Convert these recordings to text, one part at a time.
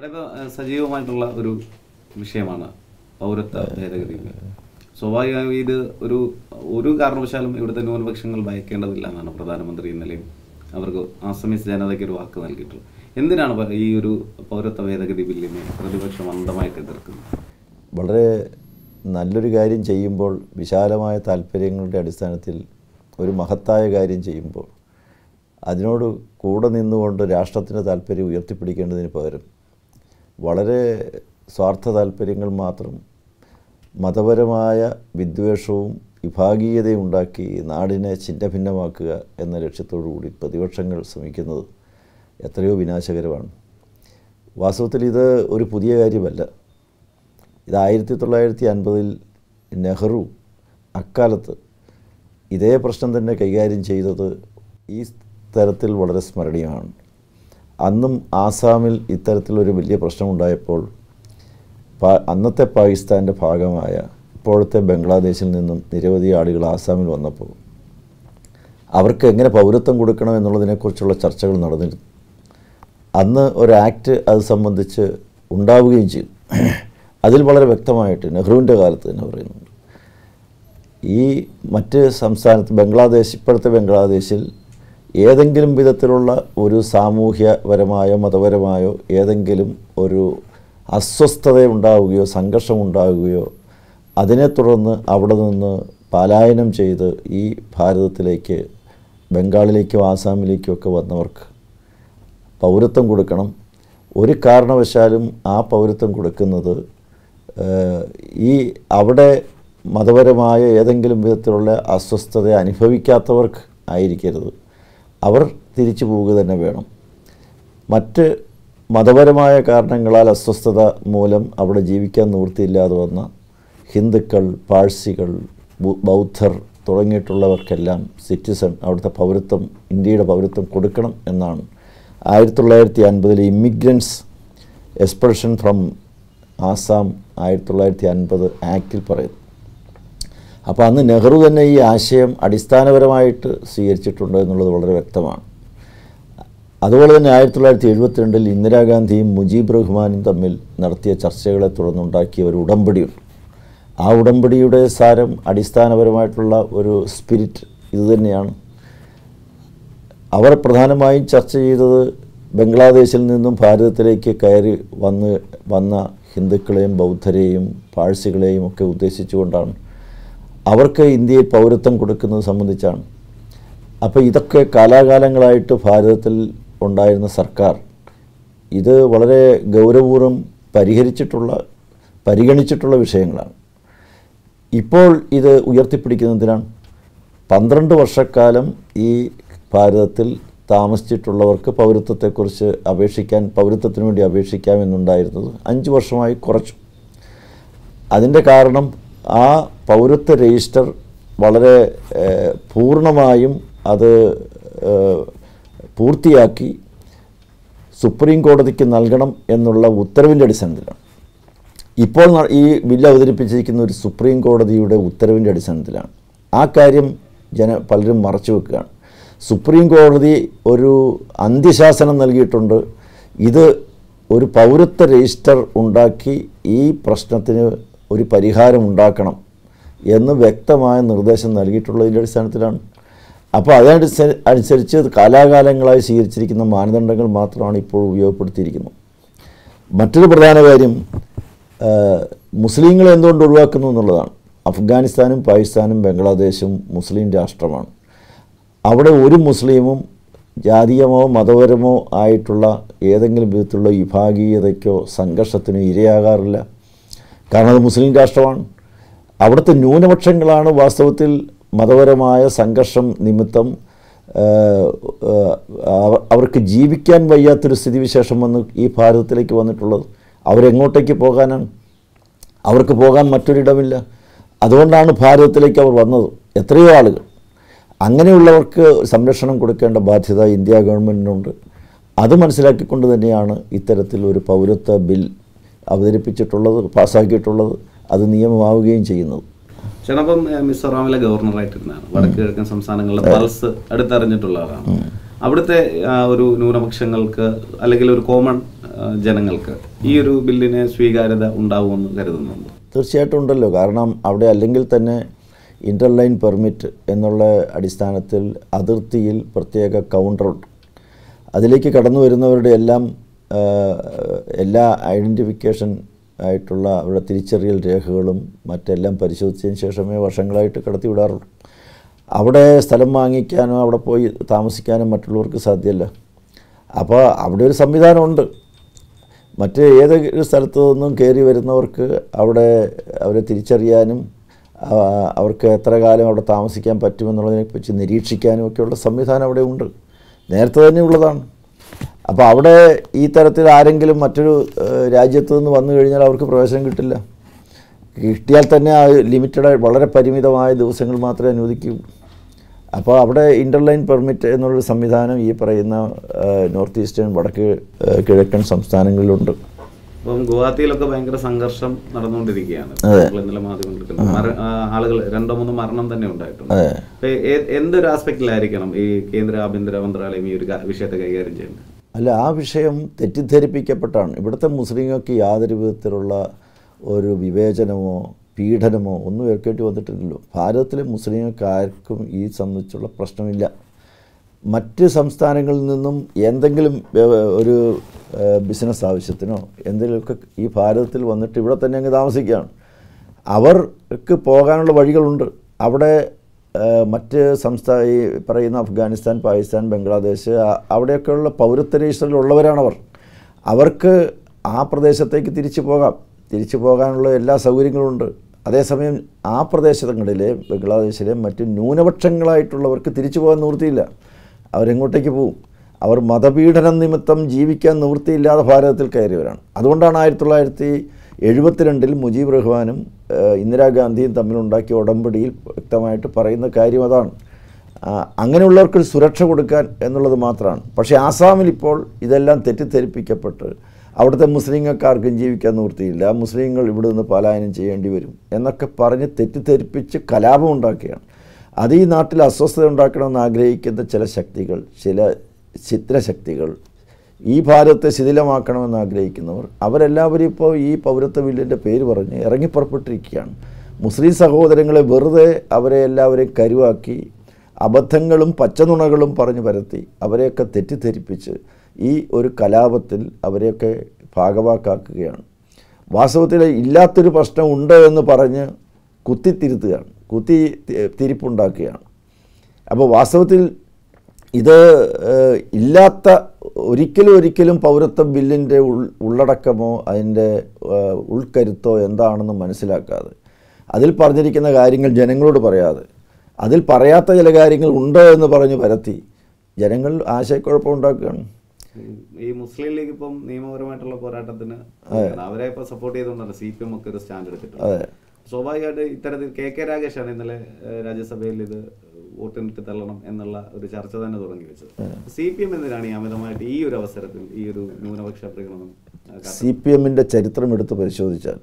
ചേട്ടാ ഇപ്പോൾ സജീവമായിട്ടുള്ള ഒരു വിഷയമാണ് പൗരത്വ ഭേദഗതി സ്വാഭാവികമായും ഇത് ഒരു ഒരു കാരണവശാലും ഇവിടുത്തെ ന്യൂനപക്ഷങ്ങൾ ഭയക്കേണ്ടതില്ല എന്നാണ് പ്രധാനമന്ത്രി ഇന്നലെയും അവർക്ക് ആസമീസ് ജനതയ്ക്ക് ഒരു വാക്ക് നൽകിയിട്ടുള്ളത് എന്തിനാണ് പ- ഈ ഒരു പൗരത്വ ഭേദഗതി ബില്ലിനെ പ്രതിപക്ഷം അന്ധമായിട്ട് എതിർക്കുന്നത് വളരെ നല്ലൊരു കാര്യം ചെയ്യുമ്പോൾ വിശാലമായ താല്പര്യങ്ങളുടെ അടിസ്ഥാനത്തിൽ ഒരു മഹത്തായ കാര്യം ചെയ്യുമ്പോൾ അതിനോട് കൂടെ നിന്നുകൊണ്ട് രാഷ്ട്രത്തിൻ്റെ താല്പര്യം ഉയർത്തിപ്പിടിക്കേണ്ടതിന് പകരം വളരെ സ്വാർത്ഥ താല്പര്യങ്ങൾ മാത്രം മതപരമായ വിദ്വേഷവും വിഭാഗീയതയും ഉണ്ടാക്കി നാടിനെ ഛിന്നഭിന്നമാക്കുക എന്ന ലക്ഷ്യത്തോടു കൂടി പ്രതിപക്ഷങ്ങൾ ശ്രമിക്കുന്നത് എത്രയോ വിനാശകരമാണ് വാസ്തവത്തിൽ ഇത് ഒരു പുതിയ കാര്യമല്ല ഇത് ആയിരത്തി തൊള്ളായിരത്തി അൻപതിൽ നെഹ്റു അക്കാലത്ത് ഇതേ പ്രശ്നം തന്നെ കൈകാര്യം ചെയ്തത് ഈ തരത്തിൽ വളരെ സ്മരണീയമാണ് അന്നും ആസാമിൽ ഇത്തരത്തിലൊരു വലിയ പ്രശ്നമുണ്ടായപ്പോൾ പാ അന്നത്തെ പാകിസ്ഥാൻ്റെ ഭാഗമായ ഇപ്പോഴത്തെ ബംഗ്ലാദേശിൽ നിന്നും നിരവധി ആളുകൾ ആസാമിൽ വന്നപ്പോൾ അവർക്ക് എങ്ങനെ പൗരത്വം കൊടുക്കണം എന്നുള്ളതിനെക്കുറിച്ചുള്ള ചർച്ചകൾ നടന്നിരുന്നു അന്ന് ഒരു ആക്ട് അത് സംബന്ധിച്ച് ഉണ്ടാവുകയും ചെയ്തു അതിൽ വളരെ വ്യക്തമായിട്ട് നെഹ്റുവിൻ്റെ കാലത്ത് തന്നെ പറയുന്നുണ്ട് ഈ മറ്റ് സംസ്ഥാനത്ത് ബംഗ്ലാദേശ് ഇപ്പോഴത്തെ ബംഗ്ലാദേശിൽ ഏതെങ്കിലും വിധത്തിലുള്ള ഒരു സാമൂഹ്യപരമായോ മതപരമായോ ഏതെങ്കിലും ഒരു അസ്വസ്ഥത ഉണ്ടാവുകയോ സംഘർഷം ഉണ്ടാവുകയോ അതിനെ തുടർന്ന് അവിടെ നിന്ന് പലായനം ചെയ്ത് ഈ ഭാരതത്തിലേക്ക് ബംഗാളിലേക്കോ ആസാമിലേക്കോ ഒക്കെ വന്നവർക്ക് പൗരത്വം കൊടുക്കണം ഒരു കാരണവശാലും ആ പൗരത്വം കൊടുക്കുന്നത് ഏഹ്, ഈ അവിടെ മതപരമായ ഏതെങ്കിലും വിധത്തിലുള്ള അസ്വസ്ഥത അനുഭവിക്കാത്തവർക്ക് ആയിരിക്കരുത് അവർ തിരിച്ചു പോവുക തന്നെ വേണം മറ്റ് മതപരമായ കാരണങ്ങളാൽ അസ്വസ്ഥത മൂലം അവിടെ ജീവിക്കാൻ നിവൃത്തിയില്ലാതെ വന്ന ഹിന്ദുക്കൾ പാഴ്സികൾ ബു- ബൗദ്ധർ തുടങ്ങിയിട്ടുള്ളവർക്കെല്ലാം സിറ്റിസൺ അവിടുത്തെ പൗരത്വം ഇന്ത്യയുടെ പൗരത്വം കൊടുക്കണം എന്നാണ് ആയിരത്തി തൊള്ളായിരത്തി അൻപതിലെ ഇമ്മിഗ്രൻസ് എക്സ്പ്രഷൻ ഫ്രം ആസാം ആയിരത്തി തൊള്ളായിരത്തി അൻപത് ആക്റ്റിൽ പറയുന്നു അപ്പോൾ അന്ന് നെഹ്റു തന്നെ ഈ ആശയം അടിസ്ഥാനപരമായിട്ട് സ്വീകരിച്ചിട്ടുണ്ട് എന്നുള്ളത് വളരെ വ്യക്തമാണ് അതുപോലെ തന്നെ ആയിരത്തി തൊള്ളായിരത്തി എഴുപത്തിരണ്ടിൽ ഇന്ദിരാഗാന്ധിയും മുജീബ് റഹ്മാനും തമ്മിൽ നടത്തിയ ചർച്ചകളെ തുടർന്നുണ്ടാക്കിയ ഒരു ഉടമ്പടിയുണ്ട് ആ ഉടമ്പടിയുടെ സാരം അടിസ്ഥാനപരമായിട്ടുള്ള ഒരു സ്പിരിറ്റ് ഇതുതന്നെയാണ് അവർ പ്രധാനമായും ചർച്ച ചെയ്തത് ബംഗ്ലാദേശിൽ നിന്നും ഭാരതത്തിലേക്ക് കയറി വന്ന് വന്ന ഹിന്ദുക്കളെയും ബൗദ്ധരെയും പാഴ്സികളെയും ഒക്കെ ഉദ്ദേശിച്ചുകൊണ്ടാണ് അവർക്ക് ഇന്ത്യയിൽ പൗരത്വം കൊടുക്കുന്നത് സംബന്ധിച്ചാണ് അപ്പോൾ ഇതൊക്കെ കാലാകാലങ്ങളായിട്ട് ഭാരതത്തിൽ ഉണ്ടായിരുന്ന സർക്കാർ ഇത് വളരെ ഗൗരവപൂർവ്വം പരിഹരിച്ചിട്ടുള്ള പരിഗണിച്ചിട്ടുള്ള വിഷയങ്ങളാണ് ഇപ്പോൾ ഇത് ഉയർത്തിപ്പിടിക്കുന്നതിനാണ് പന്ത്രണ്ട് വർഷക്കാലം ഈ ഭാരതത്തിൽ താമസിച്ചിട്ടുള്ളവർക്ക് പൗരത്വത്തെക്കുറിച്ച് അപേക്ഷിക്കാൻ പൗരത്വത്തിന് വേണ്ടി അപേക്ഷിക്കാമെന്നുണ്ടായിരുന്നത് അഞ്ച് വർഷമായി കുറച്ചു അതിൻ്റെ കാരണം ആ പൗരത്വ രജിസ്റ്റർ വളരെ ഏഹ്, പൂർണ്ണമായും അത് ഏഹ്, പൂർത്തിയാക്കി സുപ്രീം കോടതിക്ക് നൽകണം എന്നുള്ള ഉത്തരവിൻ്റെ അടിസ്ഥാനത്തിലാണ് ഇപ്പോൾ ന- ഈ ബില്ല് അവതരിപ്പിച്ചിരിക്കുന്ന ഒരു സുപ്രീം കോടതിയുടെ ഉത്തരവിൻ്റെ അടിസ്ഥാനത്തിലാണ് ആ കാര്യം ജന പലരും മറച്ചു വെക്കുകയാണ് സുപ്രീം കോടതി ഒരു അന്ത്യശാസനം നൽകിയിട്ടുണ്ട് ഇത് ഒരു പൗരത്വ രജിസ്റ്റർ ഉണ്ടാക്കി ഈ പ്രശ്നത്തിന് ഒരു പരിഹാരം ഉണ്ടാക്കണം എന്ന് വ്യക്തമായ നിർദ്ദേശം നൽകിയിട്ടുള്ളതിൻ്റെ അടിസ്ഥാനത്തിലാണ് അപ്പോൾ അതനുസരി അനുസരിച്ച് കാലാകാലങ്ങളായി സ്വീകരിച്ചിരിക്കുന്ന മാനദണ്ഡങ്ങൾ മാത്രമാണ് ഇപ്പോൾ ഉപയോഗപ്പെടുത്തിയിരിക്കുന്നത് മറ്റൊരു പ്രധാന കാര്യം ആ, മുസ്ലിങ്ങളെ എന്തുകൊണ്ട് ഒഴിവാക്കുന്നു എന്നുള്ളതാണ് അഫ്ഗാനിസ്ഥാനും പാകിസ്ഥാനും ബംഗ്ലാദേശും മുസ്ലിം രാഷ്ട്രമാണ് അവിടെ ഒരു മുസ്ലിമും ജാതീയമോ മതപരമോ ആയിട്ടുള്ള ഏതെങ്കിലും വിധത്തിലുള്ള വിഭാഗീയതയ്ക്കോ സംഘർഷത്തിനോ ഇരയാകാറില്ല കാരണം അത് മുസ്ലിം രാഷ്ട്രമാണ് അവിടുത്തെ ന്യൂനപക്ഷങ്ങളാണ് വാസ്തവത്തിൽ മതപരമായ സംഘർഷം നിമിത്തം ആ, ആ, അവ- അവർക്ക് ജീവിക്കാൻ വയ്യാത്തൊരു സ്ഥിതിവിശേഷം വന്ന് ഈ ഭാരതത്തിലേക്ക് വന്നിട്ടുള്ളത് അവരെങ്ങോട്ടേക്ക് പോകാനാണ് അവർക്ക് പോകാൻ മറ്റൊരിടമില്ല അതുകൊണ്ടാണ് ഭാരതത്തിലേക്ക് അവർ വന്നത് എത്രയോ ആളുകൾ അങ്ങനെയുള്ളവർക്ക് സംരക്ഷണം കൊടുക്കേണ്ട ബാധ്യത ഇന്ത്യ ഗവൺമെൻറ്റിനുണ്ട് അത് മനസ്സിലാക്കിക്കൊണ്ട് തന്നെയാണ് ഇത്തരത്തിൽ ഒരു പൗരത്വ ബിൽ അവതരിപ്പിച്ചിട്ടുള്ളത് പാസ്സാക്കിയിട്ടുള്ളത് അത് നിയമമാവുകയും ചെയ്യുന്നത് ചേട്ടപ്പം ഏഹ്, മിസോറാമിലെ ഗവർണറായിട്ടിരുന്നതാണ് വടക്ക് കിഴക്കൻ സംസ്ഥാനങ്ങളിലെ പൾസ് അടുത്തറിഞ്ഞിട്ടുള്ള ആളാണ് അവിടുത്തെ ആ, ഒരു ന്യൂനപക്ഷങ്ങൾക്ക് അല്ലെങ്കിൽ ഒരു കോമൺ ആ, ജനങ്ങൾക്ക് ഈ ഒരു ബില്ലിന് സ്വീകാര്യത ഉണ്ടാവുമെന്ന് കരുതുന്നുണ്ട് തീർച്ചയായിട്ടും ഉണ്ടല്ലോ കാരണം അവിടെ അല്ലെങ്കിൽ തന്നെ ഇൻ്റർലൈൻ പെർമിറ്റ് എന്നുള്ള അടിസ്ഥാനത്തിൽ അതിർത്തിയിൽ പ്രത്യേക കൗണ്ടറുണ്ട് അതിലേക്ക് കടന്നു വരുന്നവരുടെ എല്ലാം ആ, എല്ലാ ഐഡൻറ്റിഫിക്കേഷൻ ആയിട്ടുള്ള അവരുടെ തിരിച്ചറിയൽ രേഖകളും മറ്റെല്ലാം പരിശോധിച്ചതിന് ശേഷമേ വർഷങ്ങളായിട്ട് കടത്തി വിടാറുള്ളൂ അവിടെ സ്ഥലം വാങ്ങിക്കാനോ അവിടെ പോയി താമസിക്കാനോ മറ്റുള്ളവർക്ക് സാധ്യമല്ല അപ്പോൾ അവിടെ ഒരു സംവിധാനമുണ്ട് മറ്റ് ഏതൊരു സ്ഥലത്തു നിന്നും കയറി വരുന്നവർക്ക് അവിടെ അവരെ തിരിച്ചറിയാനും ആ, അവർക്ക് എത്ര കാലം അവിടെ താമസിക്കാൻ പറ്റുമെന്നുള്ളതിനെ കുറിച്ച് നിരീക്ഷിക്കാനും ഒക്കെയുള്ള സംവിധാനം അവിടെ ഉണ്ട് നേരത്തെ തന്നെ ഉള്ളതാണ് അപ്പോൾ അവിടെ ഈ തരത്തിൽ ആരെങ്കിലും മറ്റൊരു ഏഹ്, രാജ്യത്ത് നിന്ന് വന്നു കഴിഞ്ഞാൽ അവർക്ക് പ്രവേശനം കിട്ടില്ല കിട്ടിയാൽ തന്നെ ആ ലിമിറ്റഡ് വളരെ പരിമിതമായ ദിവസങ്ങൾ മാത്രമേ അനുവദിക്കൂ അപ്പോൾ അവിടെ ഇൻ്റർലൈൻ പെർമിറ്റ് എന്നുള്ളൊരു സംവിധാനം ഈ പറയുന്ന ഏഹ്, നോർത്ത് ഈസ്റ്റേൺ വടക്ക് ഏഹ്, കിഴക്കൻ സംസ്ഥാനങ്ങളിലുണ്ട് അപ്പം ഗുവാഹത്തിയിലൊക്കെ ഭയങ്കര സംഘർഷം നടന്നുകൊണ്ടിരിക്കുകയാണ് അതെ. നമ്മൾ ഇന്നലെ മാധ്യമങ്ങളിൽ കണ്ടു. മര- ആ, ആളുകൾ രണ്ടോ മൂന്നോ മരണം തന്നെ ഉണ്ടായിട്ടുണ്ട് അതെ. അപ്പൊ ഏ- എന്തൊരു ആസ്പെക്റ്റിലായിരിക്കണം ഈ കേന്ദ്ര ആഭ്യന്തര മന്ത്രാലയം ഈ ഒരു കാ- വിഷയത്തെ കൈകാര്യം ചെയ്യുന്നത് അല്ല ആ വിഷയം തെറ്റിദ്ധരിപ്പിക്കപ്പെട്ടാണ് ഇവിടുത്തെ മുസ്ലിങ്ങൾക്ക് യാതൊരു വിധത്തിലുള്ള ഒരു വിവേചനമോ പീഡനമോ ഒന്നും ഏൽക്കേണ്ടി വന്നിട്ടില്ലല്ലോ ഭാരതത്തിലെ മുസ്ലിങ്ങൾക്ക് ആർക്കും ഈ സംബന്ധിച്ചുള്ള പ്രശ്നമില്ല മറ്റ് സംസ്ഥാനങ്ങളിൽ നിന്നും എന്തെങ്കിലും വ്യ- ഒരു ഏഹ്, ബിസിനസ് ആവശ്യത്തിനോ എന്തെങ്കിലുമൊക്കെ ഈ ഭാരതത്തിൽ വന്നിട്ട് ഇവിടെ തന്നെ അങ്ങ് താമസിക്കുകയാണ് അവർക്ക് പോകാനുള്ള വഴികളുണ്ട് അവിടെ ഏഹ്, മറ്റ് സംസ്ഥാന ഈ പറയുന്ന അഫ്ഗാനിസ്ഥാൻ പാകിസ്ഥാൻ ബംഗ്ലാദേശ് ആ- അവിടെയൊക്കെയുള്ള പൗരത്വ രജിസ്റ്ററിലുള്ളവരാണവർ അവർക്ക് ആ പ്രദേശത്തേക്ക് തിരിച്ചു പോകാം തിരിച്ചു പോകാനുള്ള എല്ലാ സൗകര്യങ്ങളും ഉണ്ട് അതേസമയം ആ പ്രദേശങ്ങളിലെ ബംഗ്ലാദേശിലെ മറ്റ് ന്യൂനപക്ഷങ്ങളായിട്ടുള്ളവർക്ക് തിരിച്ചു പോകാൻ നിവൃത്തിയില്ല അവരെങ്ങോട്ടേക്ക് പോവും അവർ മതപീഡനം നിമിത്തം ജീവിക്കാൻ നിവൃത്തിയില്ലാതെ ഭാരതത്തിൽ കയറിയവരാണ് അതുകൊണ്ടാണ് ആയിരത്തി തൊള്ളായിരത്തി എഴുപത്തിരണ്ടിൽ മുജീബ് റഹ്മാനും ഏഹ്, ഇന്ദിരാഗാന്ധിയും തമ്മിലുണ്ടാക്കിയ ഉടമ്പടിയിൽ വ്യക്തമായിട്ട് പറയുന്ന കാര്യം അതാണ് ആ, അങ്ങനെയുള്ളവർക്ക് ഒരു സുരക്ഷ കൊടുക്കാൻ എന്നുള്ളത് മാത്രമാണ് പക്ഷേ ആസാമിൽ ഇപ്പോൾ ഇതെല്ലാം തെറ്റിദ്ധരിപ്പിക്കപ്പെട്ട് അവിടുത്തെ മുസ്ലിങ്ങൾക്ക് ആർക്കും ജീവിക്കാൻ നിവൃത്തിയില്ല മുസ്ലിങ്ങൾ ഇവിടെ നിന്ന് പലായനം ചെയ്യേണ്ടി വരും എന്നൊക്കെ പറഞ്ഞ് തെറ്റിദ്ധരിപ്പിച്ച് കലാപം ഉണ്ടാക്കുകയാണ് അത് ഈ നാട്ടിൽ അസ്വസ്ഥത ഉണ്ടാക്കണമെന്ന് ആഗ്രഹിക്കുന്ന ചില ശക്തികൾ ചില ചിത്രശക്തികൾ ഈ ഭാരതത്തെ ശിഥിലമാക്കണമെന്ന് ആഗ്രഹിക്കുന്നവർ അവരെല്ലാവരും ഇപ്പോൾ ഈ പൗരത്വ ബില്ലിൻ്റെ പേര് പറഞ്ഞ് ഇറങ്ങിപ്പുറപ്പെട്ടിരിക്കുകയാണ് മുസ്ലിം സഹോദരങ്ങളെ വെറുതെ അവരെ എല്ലാവരെയും കരുവാക്കി അബദ്ധങ്ങളും പച്ചനുണകളും പറഞ്ഞ് പരത്തി അവരെയൊക്കെ തെറ്റിദ്ധരിപ്പിച്ച് ഈ ഒരു കലാപത്തിൽ അവരെയൊക്കെ ഭാഗവാക്കാക്കുകയാണ് വാസ്തവത്തിൽ ഇല്ലാത്തൊരു പ്രശ്നം ഉണ്ട് എന്ന് പറഞ്ഞ് കുത്തിത്തിരുത്തുകയാണ് കുത്തി തി- തിരിപ്പുണ്ടാക്കുകയാണ് അപ്പോൾ വാസ്തവത്തിൽ ഇത് ഏഹ്, ഇല്ലാത്ത ഒരിക്കലും ഒരിക്കലും പൗരത്വ ബില്ലിൻ്റെ ഉൾ ഉള്ളടക്കമോ അതിൻ്റെ ഏഹ്, ഉൾക്കരുത്തോ എന്താണെന്ന് മനസ്സിലാക്കാതെ അതിൽ പറഞ്ഞിരിക്കുന്ന കാര്യങ്ങൾ ജനങ്ങളോട് പറയാതെ അതിൽ പറയാത്ത ചില കാര്യങ്ങൾ ഉണ്ട് എന്ന് പറഞ്ഞ് പരത്തി ജനങ്ങൾ ആശയക്കുഴപ്പം ഉണ്ടാക്കുകയാണ് ഈ മുസ്ലിം ലീഗ് ഇപ്പം നിയമപരമായിട്ടുള്ള പോരാട്ടത്തിന് അവരെ ഇപ്പൊ സപ്പോർട്ട് ചെയ്തുകൊണ്ടാണ് സി പി എം ഒക്കെ ഒരു സ്റ്റാൻഡ് എടുത്തിട്ടുണ്ട് അതെ സ്വാഭാവികമായിട്ട് ഇത്തരത്തിൽ കെ കെ രാഗേഷാണ് ഇന്നലെ ഏഹ്, രാജ്യസഭയിൽ ഇത് വോട്ടിനിട്ട് തള്ളണം എന്നുള്ള ഒരു ചർച്ച തന്നെ തുടങ്ങി വെച്ചത് സി പി എം എന്തിനാണ് ഈ അമിതമായിട്ട് ഈ ഒരു അവസരത്തിൽ ഈ ഒരു ന്യൂനപക്ഷ പ്രകടനം ആ, കാട്ടുന്നത്? സി പി എമ്മിൻ്റെ ചരിത്രം എടുത്ത് പരിശോധിച്ചാൽ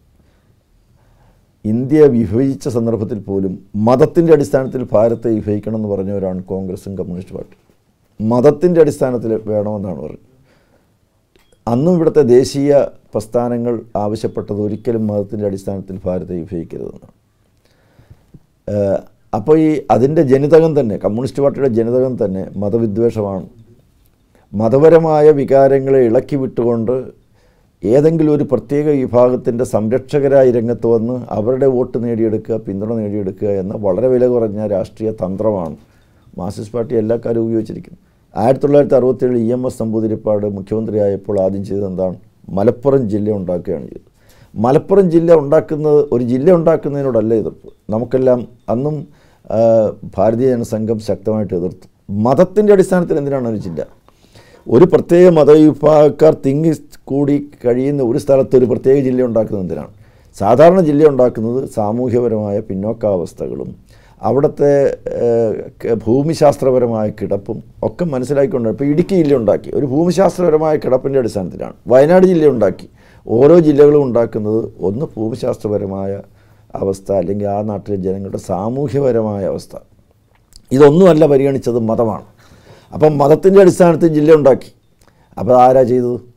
ഇന്ത്യ വിഭജിച്ച സന്ദർഭത്തിൽ പോലും മതത്തിൻ്റെ അടിസ്ഥാനത്തിൽ ഭാരതത്തെ വിഭജിക്കണം എന്ന് പറഞ്ഞവരാണ് കോൺഗ്രസും കമ്മ്യൂണിസ്റ്റ് പാർട്ടി മതത്തിൻ്റെ അടിസ്ഥാനത്തിൽ വേണമെന്നാണ് പറഞ്ഞത് അന്നും ഇവിടുത്തെ ദേശീയ പ്രസ്ഥാനങ്ങൾ ആവശ്യപ്പെട്ടത് ഒരിക്കലും മതത്തിൻ്റെ അടിസ്ഥാനത്തിൽ ഭാരതത്തെ വിഭജിക്കരുതെന്നാണ് ഏഹ് അപ്പോൾ ഈ അതിൻ്റെ ജനിതകം തന്നെ കമ്മ്യൂണിസ്റ്റ് പാർട്ടിയുടെ ജനിതകം തന്നെ മതവിദ്വേഷമാണ് മതപരമായ വികാരങ്ങളെ ഇളക്കി വിട്ടുകൊണ്ട് ഏതെങ്കിലും ഒരു പ്രത്യേക വിഭാഗത്തിൻ്റെ സംരക്ഷകരായി രംഗത്ത് വന്ന് അവരുടെ വോട്ട് നേടിയെടുക്കുക പിന്തുണ നേടിയെടുക്കുക എന്ന വളരെ വില കുറഞ്ഞ രാഷ്ട്രീയ തന്ത്രമാണ് മാർക്സിസ്റ്റ് പാർട്ടി എല്ലാ കാലവും ഉപയോഗിച്ചിരിക്കുന്നത് ആയിരത്തി തൊള്ളായിരത്തി അറുപത്തേഴിൽ ഇ എം എസ് നമ്പൂതിരിപ്പാട് മുഖ്യമന്ത്രിയായപ്പോൾ ആദ്യം ചെയ്തത് എന്താണ് മലപ്പുറം ജില്ല ഉണ്ടാക്കുകയാണ് ചെയ്തത് മലപ്പുറം ജില്ല ഉണ്ടാക്കുന്നത് ഒരു ജില്ല ഉണ്ടാക്കുന്നതിനോടല്ല എതിർപ്പ് നമുക്കെല്ലാം അന്നും ആ, ഭാരതീയ ജനസംഘം ശക്തമായിട്ട് എതിർത്തു മതത്തിൻ്റെ അടിസ്ഥാനത്തിൽ എന്തിനാണ് ഒരു ജില്ല ഒരു പ്രത്യേക മതവിഭാഗക്കാർ തിങ്ങി കൂടി കഴിയുന്ന ഒരു സ്ഥലത്ത് ഒരു പ്രത്യേക ജില്ല ഉണ്ടാക്കുന്നത് എന്തിനാണ് സാധാരണ ജില്ല ഉണ്ടാക്കുന്നത് സാമൂഹ്യപരമായ പിന്നോക്കാവസ്ഥകളും അവിടുത്തെ ഏഹ്, ക- ഭൂമിശാസ്ത്രപരമായ കിടപ്പും ഒക്കെ മനസ്സിലാക്കിക്കൊണ്ട് ഇപ്പോൾ ഇടുക്കി ജില്ല ഉണ്ടാക്കി ഒരു ഭൂമിശാസ്ത്രപരമായ കിടപ്പിൻ്റെ അടിസ്ഥാനത്തിലാണ് വയനാട് ജില്ല ഉണ്ടാക്കി ഓരോ ജില്ലകളും ഉണ്ടാക്കുന്നത് ഒന്ന് ഭൂമിശാസ്ത്രപരമായ അവസ്ഥ അല്ലെങ്കിൽ ആ നാട്ടിലെ ജനങ്ങളുടെ സാമൂഹ്യപരമായ അവസ്ഥ ഇതൊന്നുമല്ല പരിഗണിച്ചത് മതമാണ് അപ്പം മതത്തിൻ്റെ അടിസ്ഥാനത്തിൽ ജില്ല ഉണ്ടാക്കി അപ്പോൾ ആരാ ചെയ്തത്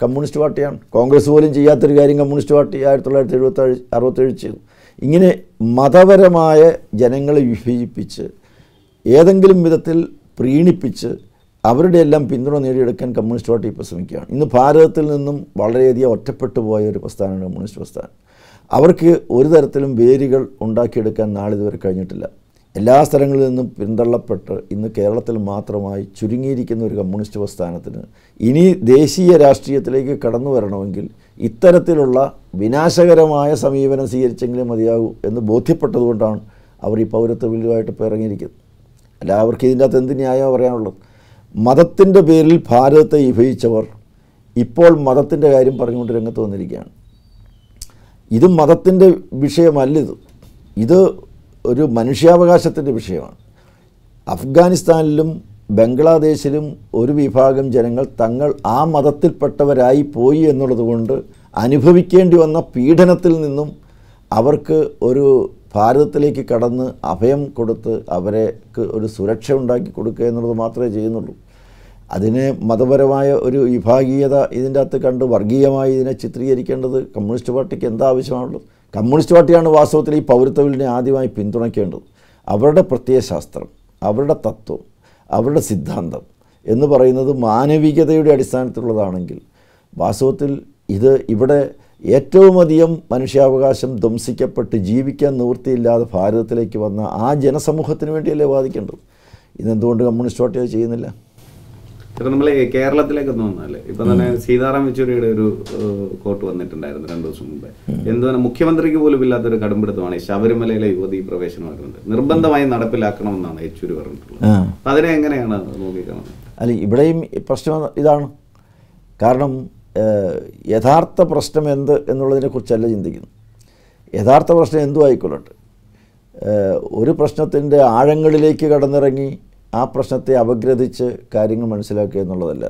കമ്മ്യൂണിസ്റ്റ് പാർട്ടിയാണ് കോൺഗ്രസ് പോലും ചെയ്യാത്തൊരു കാര്യം കമ്മ്യൂണിസ്റ്റ് പാർട്ടി ആയിരത്തി തൊള്ളായിരത്തി എഴുപത്തേഴ് അറുപത്തേഴ് ചെയ്തു ഇങ്ങനെ മതപരമായ ജനങ്ങളെ വിഭജിപ്പിച്ച് ഏതെങ്കിലും വിധത്തിൽ പ്രീണിപ്പിച്ച് അവരുടെ എല്ലാം പിന്തുണ നേടിയെടുക്കാൻ കമ്മ്യൂണിസ്റ്റ് പാർട്ടി ഇപ്പോൾ ശ്രമിക്കുകയാണ് ഇന്ന് ഭാരതത്തിൽ നിന്നും വളരെയധികം ഒറ്റപ്പെട്ടു പോയ ഒരു പ്രസ്ഥാനമാണ് കമ്മ്യൂണിസ്റ്റ് പ്രസ്ഥാനം അവർക്ക് ഒരു തരത്തിലും വേരുകൾ ഉണ്ടാക്കിയെടുക്കാൻ നാളിതുവരെ കഴിഞ്ഞിട്ടില്ല എല്ലാ സ്ഥലങ്ങളിൽ നിന്നും പിന്തള്ളപ്പെട്ട് ഇന്ന് കേരളത്തിൽ മാത്രമായി ചുരുങ്ങിയിരിക്കുന്ന ഒരു കമ്മ്യൂണിസ്റ്റ് പ്രസ്ഥാനത്തിന് ഇനി ദേശീയ രാഷ്ട്രീയത്തിലേക്ക് കടന്നു വരണമെങ്കിൽ ഇത്തരത്തിലുള്ള വിനാശകരമായ സമീപനം സ്വീകരിച്ചെങ്കിലേ മതിയാകൂ എന്ന് ബോധ്യപ്പെട്ടതുകൊണ്ടാണ് അവർ ഈ പൗരത്വ ബില്ലുമായിട്ട് ഇപ്പോൾ ഇറങ്ങിയിരിക്കുന്നത് അല്ല അവർക്ക് ഇതിൻ്റെ അകത്ത് എന്ത് ന്യായമാണ് പറയാനുള്ളത് മതത്തിൻ്റെ പേരിൽ ഭാരതത്തെ വിഭജിച്ചവർ ഇപ്പോൾ മതത്തിൻ്റെ കാര്യം പറഞ്ഞുകൊണ്ട് രംഗത്ത് വന്നിരിക്കുകയാണ് ഇത് മതത്തിൻ്റെ വിഷയമല്ലിത് ഇത് ഒരു മനുഷ്യാവകാശത്തിൻ്റെ വിഷയമാണ് അഫ്ഗാനിസ്ഥാനിലും ബംഗ്ലാദേശിലും ഒരു വിഭാഗം ജനങ്ങൾ തങ്ങൾ ആ മതത്തിൽപ്പെട്ടവരായി പോയി എന്നുള്ളത് കൊണ്ട് അനുഭവിക്കേണ്ടി വന്ന പീഡനത്തിൽ നിന്നും അവർക്ക് ഒരു ഭാരതത്തിലേക്ക് കടന്ന് അഭയം കൊടുത്ത് അവർക്ക് ഒരു സുരക്ഷ ഉണ്ടാക്കി കൊടുക്കുക എന്നുള്ളത് മാത്രമേ ചെയ്യുന്നുള്ളൂ അതിന് മതപരമായ ഒരു വിഭാഗീയത ഇതിൻ്റെ അകത്ത് കണ്ട് വർഗീയമായി ഇതിനെ ചിത്രീകരിക്കേണ്ടത് കമ്മ്യൂണിസ്റ്റ് പാർട്ടിക്ക് എന്താ ആവശ്യമാണുള്ളത് കമ്മ്യൂണിസ്റ്റ് പാർട്ടിയാണ് വാസ്തവത്തിൽ ഈ പൗരത്വ ബില്ലിനെ ആദ്യമായി പിന്തുണയ്ക്കേണ്ടത് അവരുടെ പ്രത്യയശാസ്ത്രം അവരുടെ തത്വം അവരുടെ സിദ്ധാന്തം എന്ന് പറയുന്നത് മാനവികതയുടെ അടിസ്ഥാനത്തിലുള്ളതാണെങ്കിൽ വാസ്തവത്തിൽ ഇത് ഇവിടെ ഏറ്റവും അധികം മനുഷ്യാവകാശം ധ്വംസിക്കപ്പെട്ട് ജീവിക്കാൻ നിവൃത്തിയില്ലാതെ ഭാരതത്തിലേക്ക് വന്ന ആ ജനസമൂഹത്തിന് വേണ്ടിയല്ലേ വാദിക്കേണ്ടത് ഇതെന്തുകൊണ്ട് കമ്മ്യൂണിസ്റ്റ് പാർട്ടി അത് ചെയ്യുന്നില്ല ചേട്ടാ നമ്മൾ കേരളത്തിലേക്ക് ഒന്ന് വന്നാല് ഇപ്പൊ തന്നെ സീതാറാം യെച്ചൂരിയുടെ ഒരു ഏഹ്, കോട്ട് വന്നിട്ടുണ്ടായിരുന്നു രണ്ടു ദിവസം മുമ്പേ എന്തുവാണ് മുഖ്യമന്ത്രിക്ക് പോലും ഇല്ലാത്തൊരു കടുംപിടുത്തമാണ് ഈ ശബരിമലയിലെ യുവതീ പ്രവേശനം വരുന്നത് നിർബന്ധമായും നടപ്പിലാക്കണമെന്നാണ് യെച്ചൂരി പറഞ്ഞിട്ടുള്ളത് ആ അപ്പൊ അതിനെ എങ്ങനെയാണ് നോക്കിക്കാണുന്നത് അല്ല ഇവിടെയും ഈ പ്രശ്നം ഇതാണ് കാരണം ഏഹ്, യഥാർത്ഥ പ്രശ്നം എന്ത് എന്നുള്ളതിനെക്കുറിച്ചല്ല ചിന്തിക്കുന്നു യഥാർത്ഥ പ്രശ്നം എന്തും ആയിക്കൊള്ളട്ടെ ഏഹ്, ഒരു പ്രശ്നത്തിൻ്റെ ആഴങ്ങളിലേക്ക് കടന്നിറങ്ങി ആ പ്രശ്നത്തെ അപഗ്രഥിച്ച് കാര്യങ്ങൾ മനസ്സിലാക്കുക എന്നുള്ളതല്ല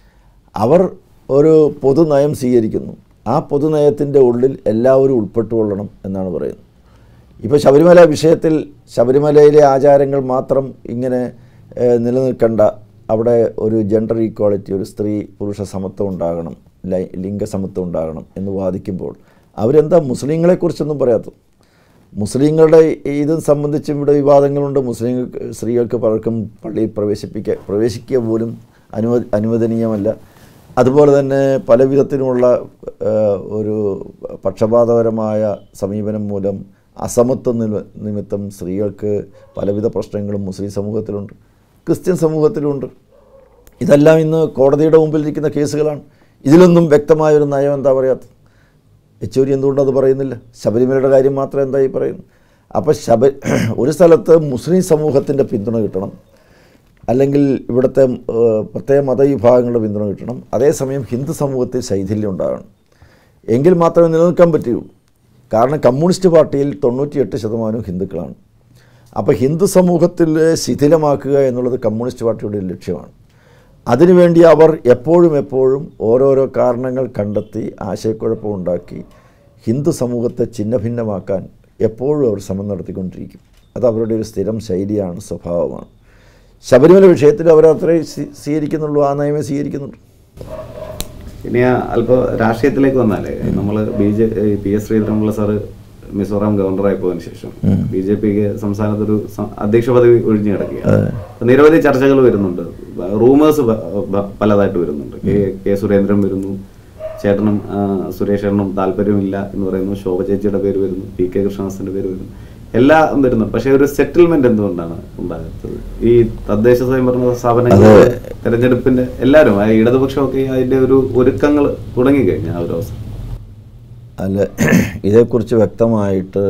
അവർ ഒരു പൊതുനയം സ്വീകരിക്കുന്നു ആ പൊതുനയത്തിൻ്റെ ഉള്ളിൽ എല്ലാവരും ഉൾപ്പെട്ടുകൊള്ളണം എന്നാണ് പറയുന്നത് ഇപ്പോൾ ശബരിമല വിഷയത്തിൽ ശബരിമലയിലെ ആചാരങ്ങൾ മാത്രം ഇങ്ങനെ ഏഹ്, നിലനിൽക്കേണ്ട അവിടെ ഒരു ജെൻഡർ ഈക്വാളിറ്റി ഒരു സ്ത്രീ പുരുഷ സമത്വം ഉണ്ടാകണം ലൈ- ലിംഗസമത്വം ഉണ്ടാകണം എന്ന് വാദിക്കുമ്പോൾ അവരെന്താ മുസ്ലിങ്ങളെക്കുറിച്ചൊന്നും പറയാത്തത് മുസ്ലിങ്ങളുടെ ഇത് സംബന്ധിച്ചും ഇവിടെ വിവാദങ്ങളുണ്ട് മുസ്ലിങ്ങൾക്ക് സ്ത്രീകൾക്ക് പലർക്കും പള്ളിയിൽ പ്രവേശിപ്പിക്കുക പ്രവേശിക്കുക പോലും അനുവ അനുവദനീയമല്ല അതുപോലെ തന്നെ പല വിധത്തിലുമുള്ള ആ, ഒരു പക്ഷപാതപരമായ സമീപനം മൂലം അസമത്വ നിമ- നിമിത്തം സ്ത്രീകൾക്ക് പലവിധ പ്രശ്നങ്ങളും മുസ്ലിം സമൂഹത്തിലുണ്ട് ക്രിസ്ത്യൻ സമൂഹത്തിലുണ്ട് ഇതെല്ലാം ഇന്ന് കോടതിയുടെ മുമ്പിലിരിക്കുന്ന കേസുകളാണ് ഇതിലൊന്നും വ്യക്തമായ ഒരു നയം എന്താ പറയാത്തത് യെച്ചൂരി എന്തുകൊണ്ട് അത് പറയുന്നില്ല ശബരിമലയുടെ കാര്യം മാത്രം എന്തായി പറയുന്നു അപ്പോൾ ശബ ഒരു സ്ഥലത്ത് മുസ്ലിം സമൂഹത്തിൻ്റെ പിന്തുണ കിട്ടണം അല്ലെങ്കിൽ ഇവിടുത്തെ ഏഹ്, പ്രത്യേക മതവിഭാഗങ്ങളുടെ പിന്തുണ കിട്ടണം അതേസമയം ഹിന്ദു സമൂഹത്തിൽ ശൈഥില്യം ഉണ്ടാകണം എങ്കിൽ മാത്രമേ നിലനിൽക്കാൻ പറ്റുകയുള്ളൂ കാരണം കമ്മ്യൂണിസ്റ്റ് പാർട്ടിയിൽ തൊണ്ണൂറ്റിയെട്ട് ശതമാനവും ഹിന്ദുക്കളാണ് അപ്പോൾ ഹിന്ദു സമൂഹത്തിൽ ശിഥിലമാക്കുക എന്നുള്ളത് കമ്മ്യൂണിസ്റ്റ് പാർട്ടിയുടെ ഒരു ലക്ഷ്യമാണ് അതിനുവേണ്ടി അവർ എപ്പോഴും എപ്പോഴും ഓരോരോ കാരണങ്ങൾ കണ്ടെത്തി ആശയക്കുഴപ്പമുണ്ടാക്കി ഹിന്ദു സമൂഹത്തെ ഛിന്നഭിന്നമാക്കാൻ എപ്പോഴും അവർ ശ്രമം നടത്തിക്കൊണ്ടിരിക്കും അത് അവരുടെ ഒരു സ്ഥിരം ശൈലിയാണ് സ്വഭാവമാണ് ശബരിമല വിഷയത്തിൽ അവർ അത്രയും സ്വീ- സ്വീകരിക്കുന്നുള്ളൂ ആ നയമേ സ്വീകരിക്കുന്നുള്ളൂ ഇനി ആ അല്പ രാഷ്ട്രീയത്തിലേക്ക് വന്നാലേ നമ്മൾ B J P S Sreedharan Pillai sir Mizoram ഗവർണറായി പോയതിനു ശേഷം ബി ജെ പിക്ക് സംസ്ഥാനത്ത് ഒരു സ- അധ്യക്ഷ പദവി ഒഴിഞ്ഞു കിടക്കുകയാണ് അപ്പൊ നിരവധി ചർച്ചകൾ വരുന്നുണ്ട് റൂമേഴ്സ് പലതായിട്ട് വരുന്നുണ്ട് കെ കെ സുരേന്ദ്രൻ വരുന്നു ചേട്ടനും ആ, സുരേഷ് ചേട്ടനും താല്പര്യമില്ല എന്ന് പറയുന്നു ശോഭ ചേച്ചിയുടെ പേര് വരുന്നു പി കെ കൃഷ്ണദാസിന്റെ പേര് വരുന്നു എല്ലാം വരുന്നു പക്ഷെ ഒരു സെറ്റിൽമെന്റ് എന്തുകൊണ്ടാണ് ഉണ്ടാകാത്തത് ഈ തദ്ദേശ സ്വയംഭരണ സ്ഥാപനങ്ങൾ തെരഞ്ഞെടുപ്പിന്റെ എല്ലാവരും ആ ഇടതുപക്ഷമൊക്കെ അതിന്റെ ഒരു ഒരുക്കങ്ങൾ തുടങ്ങിക്കഴിഞ്ഞു ആ ഒരു അവസ്ഥ അല്ല ഇതേക്കുറിച്ച് വ്യക്തമായിട്ട്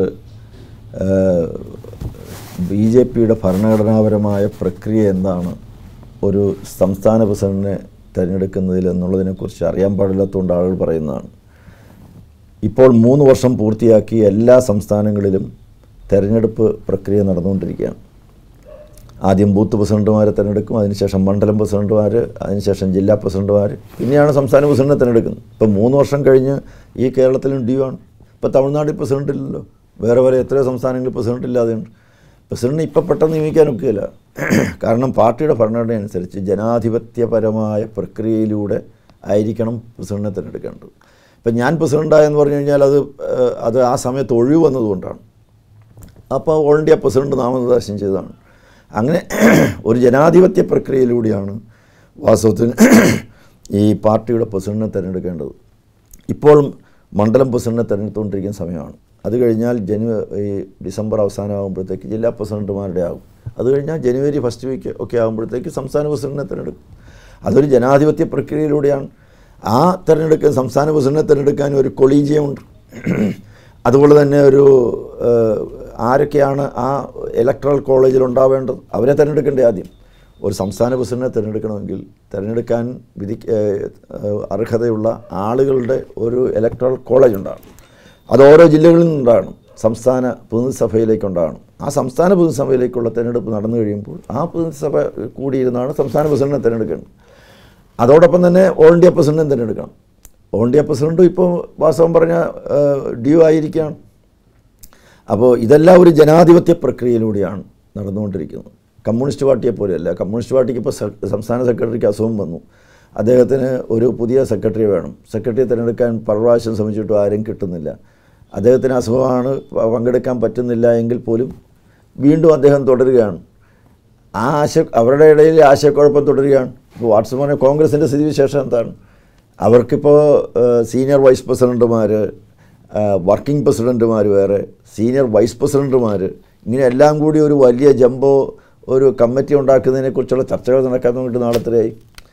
ബി ജെ പിയുടെ ഭരണഘടനാപരമായ പ്രക്രിയ എന്താണ് ഒരു സംസ്ഥാന പ്രസിഡന്റിനെ തിരഞ്ഞെടുക്കുന്നതിൽ എന്നുള്ളതിനെക്കുറിച്ച് അറിയാൻ പാടില്ലാത്തതുകൊണ്ട് ആളുകൾ പറയുന്നതാണ് ഇപ്പോൾ മൂന്ന് വർഷം പൂർത്തിയാക്കി എല്ലാ സംസ്ഥാനങ്ങളിലും തെരഞ്ഞെടുപ്പ് പ്രക്രിയ നടന്നുകൊണ്ടിരിക്കുകയാണ് ആദ്യം ബൂത്ത് പ്രസിഡന്റുമാരെ തിരഞ്ഞെടുക്കും അതിനുശേഷം മണ്ഡലം പ്രസിഡന്റുമാർ അതിനുശേഷം ജില്ലാ പ്രസിഡന്റുമാർ പിന്നെയാണ് സംസ്ഥാന പ്രസിഡന്റിനെ തിരഞ്ഞെടുക്കുന്നത് ഇപ്പോൾ മൂന്ന് വർഷം കഴിഞ്ഞ് ഈ കേരളത്തിലും ഡ്യൂ ആണ് ഇപ്പോൾ തമിഴ്നാട്ടിൽ പ്രസിഡന്റ് ഇല്ലല്ലോ വേറെ വേറെ എത്രയോ സംസ്ഥാനങ്ങളിൽ പ്രസിഡന്റ് ഇല്ലാതെയുണ്ട് പ്രസിഡന്റിനെ ഇപ്പം പെട്ടെന്ന് നിയമിക്കാനൊക്കെയില്ല കാരണം പാർട്ടിയുടെ ഭരണഘടന അനുസരിച്ച് ജനാധിപത്യപരമായ പ്രക്രിയയിലൂടെ ആയിരിക്കണം പ്രസിഡന്റിനെ തിരഞ്ഞെടുക്കേണ്ടത് ഇപ്പം ഞാൻ പ്രസിഡൻ്റായെന്ന് പറഞ്ഞു കഴിഞ്ഞാൽ അത് ഏഹ്, അത് ആ സമയത്ത് ഒഴിവ് വന്നതുകൊണ്ടാണ് അപ്പോൾ ഓൾ ഇന്ത്യ പ്രസിഡന്റ് നാമനിർദ്ദേശം ചെയ്തതാണ് അങ്ങനെ ഒരു ജനാധിപത്യ പ്രക്രിയയിലൂടെയാണ് വാസ്തവത്തിന് ഈ പാർട്ടിയുടെ പ്രസിഡന്റിനെ തിരഞ്ഞെടുക്കേണ്ടത് ഇപ്പോൾ മണ്ഡലം പ്രസിഡന്റിനെ തിരഞ്ഞെടുത്തുകൊണ്ടിരിക്കുന്ന സമയമാണ് അത് കഴിഞ്ഞാൽ ജനുവ ഈ ഡിസംബർ അവസാനമാകുമ്പോഴത്തേക്ക് ജില്ലാ പ്രസിഡന്റുമാരുടെ ആകും അത് കഴിഞ്ഞാൽ ജനുവരി ഫസ്റ്റ് വീക്ക് ഒക്കെ ആകുമ്പോഴത്തേക്ക് സംസ്ഥാന പ്രസിഡന്റിനെ തിരഞ്ഞെടുക്കും അതൊരു ജനാധിപത്യ പ്രക്രിയയിലൂടെയാണ് ആ തിരഞ്ഞെടുക്കാൻ സംസ്ഥാന പ്രസിഡന്റിനെ തിരഞ്ഞെടുക്കാൻ ഒരു കൊളീജിയമുണ്ട് അതുപോലെ തന്നെ ഒരു ഏഹ്, ആരൊക്കെയാണ് ആ ഇലക്ട്രൽ കോളേജിൽ ഉണ്ടാവേണ്ടത് അവരെ തിരഞ്ഞെടുക്കേണ്ടേ ആദ്യം ഒരു സംസ്ഥാന പ്രസിഡന്റിനെ തിരഞ്ഞെടുക്കണമെങ്കിൽ തിരഞ്ഞെടുക്കാൻ വിധി ഏഹ്, ഏഹ്, അർഹതയുള്ള ആളുകളുടെ ഒരു ഇലക്ട്രൽ കോളേജ് ഉണ്ടാകണം അത് ഓരോ ജില്ലകളിൽ നിന്നുണ്ടാകണം സംസ്ഥാന പ്രതിനിധിസഭയിലേക്ക് ഉണ്ടാകണം ആ സംസ്ഥാന പ്രതിനിധിസഭയിലേക്കുള്ള തിരഞ്ഞെടുപ്പ് നടന്നു കഴിയുമ്പോൾ ആ പ്രതിനിധിസഭ കൂടിയിരുന്നാണ് സംസ്ഥാന പ്രസിഡന്റിനെ തിരഞ്ഞെടുക്കേണ്ടത് അതോടൊപ്പം തന്നെ ഓൾ ഇന്ത്യ പ്രസിഡന്റിനെ തിരഞ്ഞെടുക്കണം ഓൾ ഇന്ത്യ പ്രസിഡന്റും ഇപ്പോൾ വാസ്തവം പറഞ്ഞ ഡ്യൂ ആയിരിക്കുകയാണ് അപ്പോൾ ഇതെല്ലാം ഒരു ജനാധിപത്യ പ്രക്രിയയിലൂടെയാണ് നടന്നുകൊണ്ടിരിക്കുന്നത് കമ്മ്യൂണിസ്റ്റ് പാർട്ടിയെ പോലെയല്ല കമ്മ്യൂണിസ്റ്റ് പാർട്ടിക്ക് ഇപ്പോൾ സംസ്ഥാന സെക്രട്ടറിക്ക് അസുഖം വന്നു അദ്ദേഹത്തിന് ഒരു പുതിയ സെക്രട്ടറി വേണം സെക്രട്ടറിയെ തിരഞ്ഞെടുക്കാൻ പല പ്രാവശ്യം ശ്രമിച്ചിട്ടും ആരും കിട്ടുന്നില്ല അദ്ദേഹത്തിന് അസുഖമാണ് പ- പങ്കെടുക്കാൻ പറ്റുന്നില്ല എങ്കിൽ പോലും വീണ്ടും അദ്ദേഹം തുടരുകയാണ് ആ ആശ അവരുടെ ഇടയിൽ ആശയക്കുഴപ്പം തുടരുകയാണ് ഇപ്പോൾ വാട്സപ്പിനെ കോൺഗ്രസിൻ്റെ സ്ഥിതിവിശേഷം എന്താണ് അവർക്കിപ്പോൾ സീനിയർ വൈസ് പ്രസിഡൻറ്റുമാർ വർക്കിംഗ് പ്രസിഡൻറ്റുമാർ വേറെ സീനിയർ വൈസ് പ്രസിഡൻറ്റുമാർ ഇങ്ങനെ എല്ലാം കൂടി ഒരു വലിയ ജംബോ ഒരു കമ്മിറ്റി ഉണ്ടാക്കുന്നതിനെക്കുറിച്ചുള്ള ചർച്ചകൾ നടക്കാൻ വേണ്ടി നാളത്തിലായി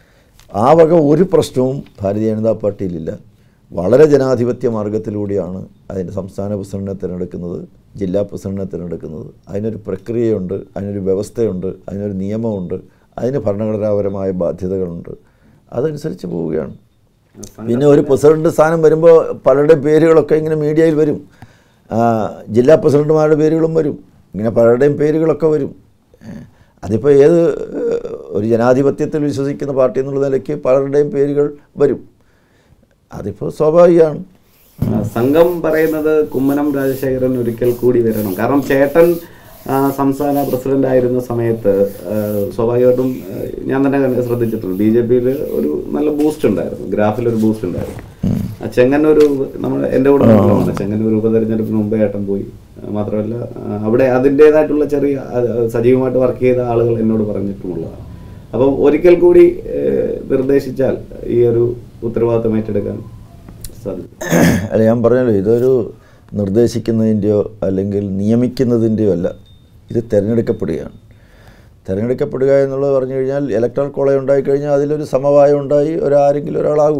ആ വക ഒരു പ്രശ്നവും ഭാരതീയ ജനതാ പാർട്ടിയിലില്ല വളരെ ജനാധിപത്യ മാർഗത്തിലൂടെയാണ് അതിൻ്റെ സംസ്ഥാന പ്രസിഡന്റിനെ തിരഞ്ഞെടുക്കുന്നത് ജില്ലാ പ്രസിഡന്റിനെ തിരഞ്ഞെടുക്കുന്നത് അതിനൊരു പ്രക്രിയയുണ്ട് അതിനൊരു വ്യവസ്ഥയുണ്ട് അതിനൊരു നിയമമുണ്ട് അതിന് ഭരണഘടനാപരമായ ബാധ്യതകളുണ്ട് അതനുസരിച്ച് പോവുകയാണ് പിന്നെ ഒരു പ്രസിഡന്റ് സ്ഥാനം വരുമ്പോൾ പലരുടെ പേരുകളൊക്കെ ഇങ്ങനെ മീഡിയയിൽ വരും ആ, ജില്ലാ പ്രസിഡന്റുമാരുടെ പേരുകളും വരും ഇങ്ങനെ പലരുടെയും പേരുകളൊക്കെ വരും ഏഹ്, അതിപ്പോൾ ഏത് ഏഹ്, ഒരു ജനാധിപത്യത്തിൽ വിശ്വസിക്കുന്ന പാർട്ടി എന്നുള്ള നിലയ്ക്ക് പലരുടെയും പേരുകൾ വരും അതിപ്പോൾ സ്വാഭാവികമാണ് ആ, സംഘം പറയുന്നത് കുമ്മനം രാജശേഖരൻ ഒരിക്കൽ കൂടി വരണം കാരണം ചേട്ടൻ ആ, സംസ്ഥാന പ്രസിഡന്റ് ആയിരുന്ന സമയത്ത് ആ, സ്വാഭാവികമായിട്ടും ആ, ഞാൻ തന്നെ കണ്ട് ശ്രദ്ധിച്ചിട്ടുണ്ട് ബി ജെ പിയിൽ ഒരു നല്ല ബൂസ്റ്റ് ഉണ്ടായിരുന്നു ഗ്രാഫിൽ ഒരു ബൂസ്റ്റ് ഉണ്ടായിരുന്നു ആ, ചെങ്ങന്നൂർ നമ്മുടെ എൻ്റെ കൂടെ മണ്ഡലമാണ് ചെങ്ങന്നൂർ ഉപതെരഞ്ഞെടുപ്പിന് മുമ്പേ ഏട്ടൻ പോയി ആ, മാത്രമല്ല ആ, അവിടെ അതിൻ്റെതായിട്ടുള്ള ചെറിയ ആ, സജീവമായിട്ട് വർക്ക് ചെയ്ത ആളുകൾ എന്നോട് പറഞ്ഞിട്ടുമുള്ളതാണ് അപ്പോൾ ഒരിക്കൽ കൂടി ഏ, നിർദ്ദേശിച്ചാൽ ഈ ഒരു ഉത്തരവാദിത്തം ഏറ്റെടുക്കാൻ സാധിക്കും അല്ല ഞാൻ പറഞ്ഞല്ലോ ഇതൊരു നിർദ്ദേശിക്കുന്നതിൻ്റെയോ അല്ലെങ്കിൽ നിയമിക്കുന്നതിൻ്റെയോ അല്ല ഇത് തിരഞ്ഞെടുക്കപ്പെടുകയാണ് തിരഞ്ഞെടുക്കപ്പെടുക എന്നുള്ളത് പറഞ്ഞു കഴിഞ്ഞാൽ ഇലക്ട്രൽ കോളേജ് ഉണ്ടായിക്കഴിഞ്ഞാൽ അതിലൊരു സമവായം ഉണ്ടായി ഒരാരെങ്കിലും ഒരാളാകും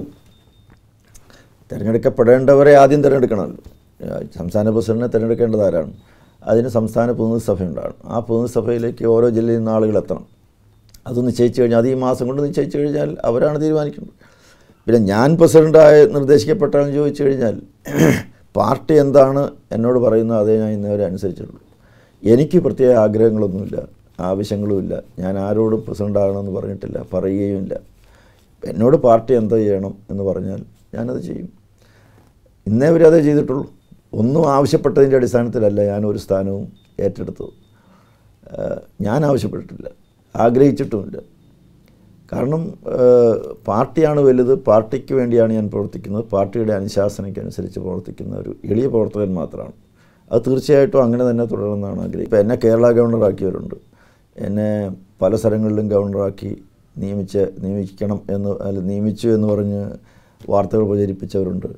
തിരഞ്ഞെടുക്കപ്പെടേണ്ടവരെ ആദ്യം തിരഞ്ഞെടുക്കണമല്ലോ ആ, സംസ്ഥാന പ്രസിഡന്റിനെ തിരഞ്ഞെടുക്കേണ്ടത് ആരാണ് അതിന് സംസ്ഥാന പ്രതിനിധിസഭ ഉണ്ടാകണം ആ പ്രതിനിധിസഭയിലേക്ക് ഓരോ ജില്ലയിൽ നിന്ന് ആളുകൾ എത്തണം അത് നിശ്ചയിച്ചു കഴിഞ്ഞാൽ അത് ഈ മാസം കൊണ്ട് നിശ്ചയിച്ചു കഴിഞ്ഞാൽ അവരാണ് തീരുമാനിക്കുന്നത് പിന്നെ ഞാൻ പ്രസിഡൻ്റായി നിർദ്ദേശിക്കപ്പെട്ടാണെന്ന് ചോദിച്ചു കഴിഞ്ഞാൽ പാർട്ടി എന്താണ് എന്നോട് പറയുന്നത് അതേ ഞാൻ ഇന്നുവരെ അനുസരിച്ചിട്ടുള്ളൂ എനിക്ക് പ്രത്യേക ആഗ്രഹങ്ങളൊന്നുമില്ല ആവശ്യങ്ങളുമില്ല ഞാൻ ആരോടും പ്രസിഡൻ്റ് ആകണമെന്ന് പറഞ്ഞിട്ടില്ല പറയുകയുമില്ല എന്നോട് പാർട്ടി എന്താ ചെയ്യണം എന്ന് പറഞ്ഞാൽ ഞാനത് ചെയ്യും ഇന്നേ വരെ അതേ ചെയ്തിട്ടുള്ളൂ ഒന്നും ആവശ്യപ്പെട്ടതിൻ്റെ അടിസ്ഥാനത്തിലല്ല ഞാൻ ഒരു സ്ഥാനവും ഏറ്റെടുത്തത് ഏഹ് ഞാൻ ആവശ്യപ്പെട്ടിട്ടില്ല ആഗ്രഹിച്ചിട്ടുമില്ല കാരണം ഏഹ് പാർട്ടിയാണ് വലുത് പാർട്ടിക്ക് വേണ്ടിയാണ് ഞാൻ പ്രവർത്തിക്കുന്നത് പാർട്ടിയുടെ അനുശാസനയ്ക്ക് അനുസരിച്ച് പ്രവർത്തിക്കുന്ന ഒരു എളിയ പ്രവർത്തകൻ മാത്രമാണ് അത് തീർച്ചയായിട്ടും അങ്ങനെ തന്നെ തുടരണമെന്നാണ് ആഗ്രഹിക്കുന്നത് ഇപ്പോൾ എന്നെ കേരള ഗവർണറാക്കിയവരുണ്ട് എന്നെ പല സ്ഥലങ്ങളിലും ഗവർണറാക്കി നിയമിച്ച് നിയമിക്കണം എന്ന് അല്ല നിയമിച്ചു എന്ന് പറഞ്ഞ് വാർത്തകൾ പ്രചരിപ്പിച്ചവരുണ്ട്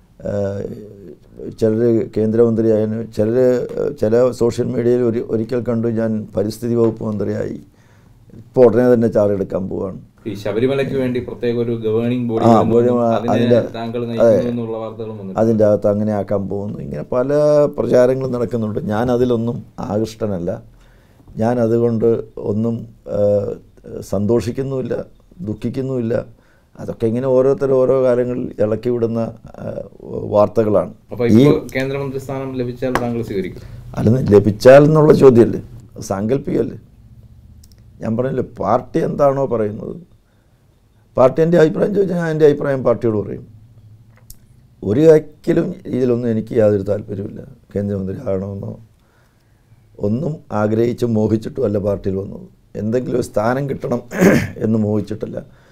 ചിലർ കേന്ദ്രമന്ത്രിയായതിന് ചിലർ ചില സോഷ്യൽ മീഡിയയിൽ ഒരു ഒരിക്കൽ കണ്ടു ഞാൻ പരിസ്ഥിതി വകുപ്പ് മന്ത്രിയായി ഇപ്പോൾ ഉടനെ തന്നെ ചാറെടുക്കാൻ പോവാണ് ഈ ശബരിമലയ്ക്ക് വേണ്ടി പ്രത്യേക ഒരു ഗവേണിംഗ് ബോഡി ആ, ബോഡി അതിന്റെ- അതിനെ താങ്കൾ നയിക്കുന്നു എന്നുള്ള വാർത്തകളും വന്നു അതിൻ്റെ അകത്ത് അങ്ങനെ ആക്കാൻ പോകുന്നു ഇങ്ങനെ പല പ്രചാരങ്ങളും നടക്കുന്നുണ്ട് ഞാൻ അതിലൊന്നും ആകൃഷ്ടനല്ല ഞാൻ അതുകൊണ്ട് ഒന്നും ആ, സന്തോഷിക്കുന്നുമില്ല ദുഃഖിക്കുന്നുമില്ല അതൊക്കെ ഇങ്ങനെ ഓരോരുത്തർ ഓരോ കാലങ്ങളിൽ ഇളക്കി വിടുന്ന ആ, വാർത്തകളാണ് അപ്പൊ ഈ ഇപ്പോൾ കേന്ദ്രമന്ത്രി സ്ഥാനം ലഭിച്ചാൽ താങ്കൾ സ്വീകരിക്കും അല്ലെന്ന് ലഭിച്ചാൽ എന്നുള്ള ചോദ്യമല്ലേ അത് സാങ്കല്പികമല്ലേ ഞാൻ പറഞ്ഞില്ലേ പാർട്ടി എന്താണോ പറയുന്നത് പാർട്ടി എൻ്റെ അഭിപ്രായം ചോദിച്ചാൽ ഞാൻ എൻ്റെ അഭിപ്രായം പാർട്ടിയോട് പറയും ഒരു കാര്യത്തിലും ഇതിലൊന്നും എനിക്ക് യാതൊരു താല്പര്യമില്ല കേന്ദ്രമന്ത്രി ആകണമെന്നോ ഒന്നും ആഗ്രഹിച്ചും മോഹിച്ചിട്ടും അല്ല പാർട്ടിയിൽ വന്നത് എന്തെങ്കിലും ഒരു സ്ഥാനം കിട്ടണം എന്ന് മോഹിച്ചിട്ടല്ല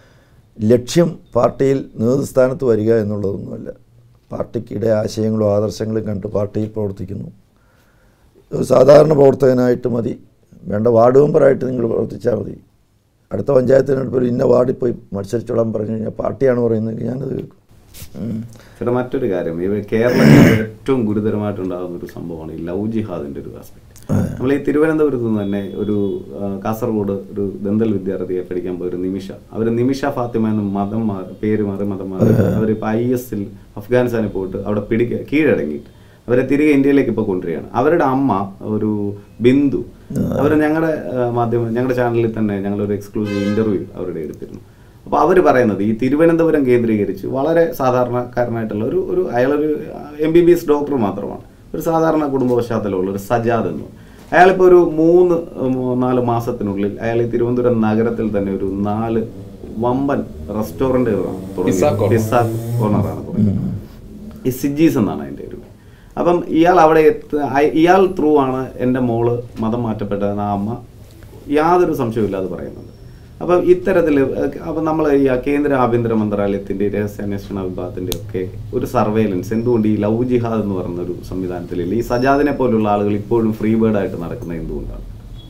ലക്ഷ്യം പാർട്ടിയിൽ നേതൃസ്ഥാനത്ത് വരിക എന്നുള്ളതൊന്നുമല്ല പാർട്ടിക്കിടെ ആശയങ്ങളും ആദർശങ്ങളും കണ്ട് പാർട്ടിയിൽ പ്രവർത്തിക്കുന്നു ഒരു സാധാരണ പ്രവർത്തകനായിട്ട് മതി വേണ്ട വാർഡ് മെമ്പറായിട്ട് നിങ്ങൾ പ്രവർത്തിച്ചാൽ മതി അടുത്ത പഞ്ചായത്ത് തിരഞ്ഞെടുപ്പിൽ ഇന്ന വാർഡിൽ പോയി മത്സരിച്ചോളാൻ പറഞ്ഞു കഴിഞ്ഞാൽ പാർട്ടിയാണ് പറയുന്നത് ഞാനത് കേൾക്കും ഉം. ചേട്ടാ മറ്റൊരു കാര്യം ഇവ കേരളത്തിൽ ഏറ്റവും ഗുരുതരമായിട്ടുണ്ടാകുന്ന ഒരു സംഭവമാണ് ഈ ലവ് ജിഹാദിന്റെ ഒരു ആസ്പെക്ട് നമ്മൾ ഈ തിരുവനന്തപുരത്ത് നിന്ന് തന്നെ ഒരു ആ, കാസർഗോഡ് ഒരു ദന്തൽ വിദ്യാർത്ഥിയെ പഠിക്കാൻ പോയ ഒരു നിമിഷ അവർ നിമിഷ ഫാത്തിമ എന്ന് മതം മാറി പേര് മാറി മതം മാറി അവരിപ്പോൾ ഐ എസിൽ അഫ്ഗാനിസ്ഥാനിൽ പോയിട്ട് അവിടെ പിടിക്ക കീഴടങ്ങിയിട്ട് അവരെ തിരികെ ഇന്ത്യയിലേക്ക് ഇപ്പോൾ കൊണ്ടുവരികയാണ് അവരുടെ അമ്മ ഒരു ബിന്ദു അവർ ഞങ്ങളുടെ മാധ്യമ ഞങ്ങളുടെ ചാനലിൽ തന്നെ ഞങ്ങളൊരു എക്സ്ക്ലൂസീവ് ഇന്റർവ്യൂ അവരുടെ എടുത്തിരുന്നു അപ്പോൾ അവർ പറയുന്നത് ഈ തിരുവനന്തപുരം കേന്ദ്രീകരിച്ച് വളരെ സാധാരണക്കാരനായിട്ടുള്ള ഒരു ഒരു അയാളൊരു M B B S doctor മാത്രമാണ് ഒരു സാധാരണ കുടുംബ പശ്ചാത്തലമുള്ള ഒരു സജാദ് എന്ന് പറയും. അയാളിപ്പോൾ ഒരു മൂന്ന് ഉം, നാല് മാസത്തിനുള്ളിൽ അയാൾ ഈ തിരുവനന്തപുരം നഗരത്തിൽ തന്നെ ഒരു നാല് വമ്പൻ റെസ്റ്റോറൻറ്റുകളാണ് പിസ്സ കോർണർ. പിസ്സ കോർണറാണ് തുടങ്ങിയത് ഈ സിജീസ് എന്നാണ് അതിൻ്റെ ഒരു അപ്പം ഇയാൾ അവിടെ എത്ത അയ- ഇയാൾ ത്രൂ ആണ് എൻ്റെ മോള് മതം മാറ്റപ്പെട്ടതെന്ന് ആ അമ്മ യാതൊരു സംശയമില്ലാതെ പറയുന്നുണ്ട് അപ്പം ഇത്തരത്തിൽ അപ്പം നമ്മൾ ഈ കേന്ദ്ര ആഭ്യന്തര മന്ത്രാലയത്തിൻ്റെ രഹസ്യാന്വേഷണ വിഭാഗത്തിൻ്റെ ഒക്കെ ഒരു സർവേലൻസ് എന്തുകൊണ്ട് ഈ ലവ് ജിഹാദ് എന്ന് പറയുന്ന ഒരു സംവിധാനത്തിലില്ല ഈ സജാദിനെ പോലുള്ള ആളുകൾ ഇപ്പോഴും ഫ്രീ ബേർഡ് ആയിട്ട് നടക്കുന്നത് എന്തുകൊണ്ടാണ്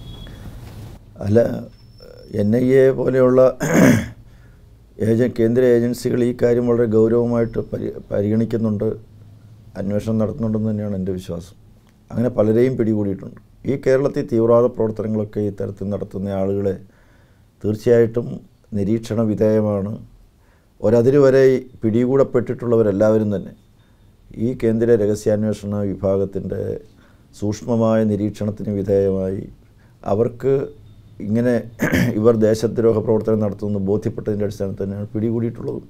അല്ല എൻ ഐ എ പോലെയുള്ള ഏജ കേന്ദ്ര ഏജൻസികൾ ഈ കാര്യം വളരെ ഗൗരവമായിട്ട് പരി പരിഗണിക്കുന്നുണ്ട് അന്വേഷണം നടത്തുന്നുണ്ടെന്ന് തന്നെയാണ് എൻ്റെ വിശ്വാസം അങ്ങനെ പലരെയും പിടികൂടിയിട്ടുണ്ട് ഈ കേരളത്തിൽ തീവ്രവാദ പ്രവർത്തനങ്ങളൊക്കെ ഇത്തരത്തിൽ നടത്തുന്ന ആളുകളെ തീർച്ചയായിട്ടും നിരീക്ഷണ വിധേയമാണ് ഒരതിര് വരെ ഈ പിടികൂടപ്പെട്ടിട്ടുള്ളവരെല്ലാവരും തന്നെ ഈ കേന്ദ്ര രഹസ്യാന്വേഷണ വിഭാഗത്തിൻ്റെ സൂക്ഷ്മമായ നിരീക്ഷണത്തിന് വിധേയമായി അവർക്ക് ഇങ്ങനെ ഇവർ ദേശദ്രോഹ പ്രവർത്തനം നടത്തുന്നു ബോധ്യപ്പെട്ടതിൻ്റെ അടിസ്ഥാനത്തിൽ തന്നെയാണ് പിടികൂടിയിട്ടുള്ളത്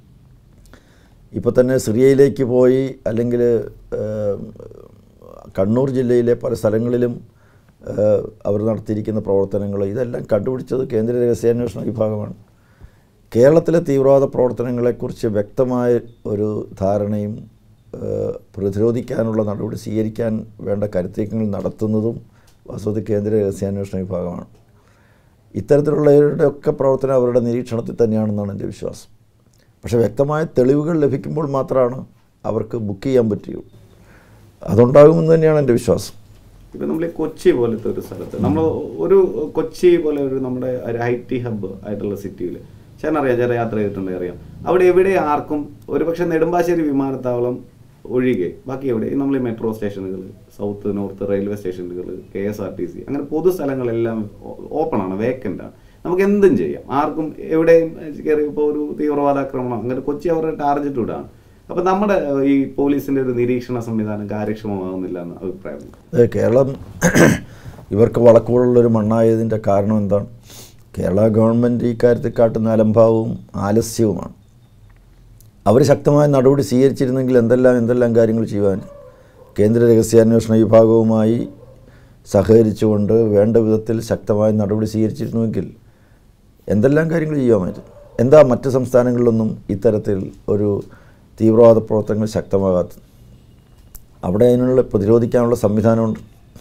ഇപ്പോൾ തന്നെ സിറിയയിലേക്ക് പോയി അല്ലെങ്കിൽ ഏം, കണ്ണൂർ ജില്ലയിലെ പല സ്ഥലങ്ങളിലും ഏഹ്, അവർ നടത്തിയിരിക്കുന്ന പ്രവർത്തനങ്ങൾ ഇതെല്ലാം കണ്ടുപിടിച്ചത് കേന്ദ്ര രഹസ്യാന്വേഷണ വിഭാഗമാണ് കേരളത്തിലെ തീവ്രവാദ പ്രവർത്തനങ്ങളെക്കുറിച്ച് വ്യക്തമായ ഒരു ധാരണയും ഏഹ്, പ്രതിരോധിക്കാനുള്ള നടപടി സ്വീകരിക്കാൻ വേണ്ട കരുത്തേക്കങ്ങൾ നടത്തുന്നതും വാസ്തവത്തിൽ കേന്ദ്ര രഹസ്യാന്വേഷണ വിഭാഗമാണ് ഇത്തരത്തിലുള്ളവരുടെ ഒക്കെ പ്രവർത്തനം അവരുടെ നിരീക്ഷണത്തിൽ തന്നെയാണെന്നാണ് എൻ്റെ വിശ്വാസം പക്ഷേ വ്യക്തമായ തെളിവുകൾ ലഭിക്കുമ്പോൾ മാത്രമാണ് അവർക്ക് ബുക്ക് ചെയ്യാൻ പറ്റുകയുള്ളൂ അതുണ്ടാകുമെന്ന് തന്നെയാണ് എൻ്റെ വിശ്വാസം ഇപ്പം നമ്മൾ ഈ കൊച്ചി പോലത്തെ ഒരു സ്ഥലത്ത് നമ്മൾ ഒരു കൊച്ചി പോലെ ഒരു നമ്മുടെ ഒരു ഐ ടി ഹബ്ബ് ആയിട്ടുള്ള സിറ്റിയിൽ ചേട്ടനറിയാം ചേട്ടൻ യാത്ര ചെയ്തിട്ടുണ്ടെങ്കിൽ അറിയാം അവിടെ എവിടെ ആർക്കും ഒരുപക്ഷെ നെടുമ്പാശ്ശേരി വിമാനത്താവളം ഒഴികെ ബാക്കി എവിടെ ഈ നമ്മൾ ഈ മെട്രോ സ്റ്റേഷനുകൾ സൗത്ത് നോർത്ത് റെയിൽവേ സ്റ്റേഷനുകൾ K S R T C അങ്ങനെ പൊതു സ്ഥലങ്ങളെല്ലാം ഓപ്പൺ ആണ് വേക്കൻ്റ് ആണ് നമുക്ക് എന്തും ചെയ്യാം ആർക്കും എവിടെയും കയറി ഇപ്പോൾ ഒരു തീവ്രവാദാക്രമണം അങ്ങനെ കൊച്ചി അവരുടെ ടാർഗറ്റ് ഇടാണ് അപ്പം നമ്മുടെ ഏഹ്, ഈ പോലീസിന്റെ ഒരു നിരീക്ഷണ സംവിധാനം കാര്യക്ഷമമാകുന്നില്ല എന്ന് അഭിപ്രായമുണ്ട് അത് കേരളം ഇവർക്ക് വളക്കൂടുള്ളൊരു മണ്ണായതിൻ്റെ കാരണം എന്താണ് കേരള ഗവൺമെൻറ് ഈ കാര്യത്തിൽ കാട്ടുന്ന അലംഭാവവും ആലസ്യവുമാണ് അവർ ശക്തമായ നടപടി സ്വീകരിച്ചിരുന്നെങ്കിൽ എന്തെല്ലാം എന്തെല്ലാം കാര്യങ്ങൾ ചെയ്യുവാൻ കേന്ദ്ര രഹസ്യാന്വേഷണ വിഭാഗവുമായി സഹകരിച്ചുകൊണ്ട് വേണ്ട വിധത്തിൽ ശക്തമായ നടപടി സ്വീകരിച്ചിരുന്നുവെങ്കിൽ എന്തെല്ലാം കാര്യങ്ങൾ ചെയ്യാമായിരുന്നു എന്താ മറ്റ് സംസ്ഥാനങ്ങളിലൊന്നും ഇത്തരത്തിൽ ഒരു തീവ്രവാദ പ്രവർത്തനങ്ങൾ ശക്തമാകാത്തത് അവിടെ അതിനുള്ള പ്രതിരോധിക്കാനുള്ള സംവിധാനമുണ്ട്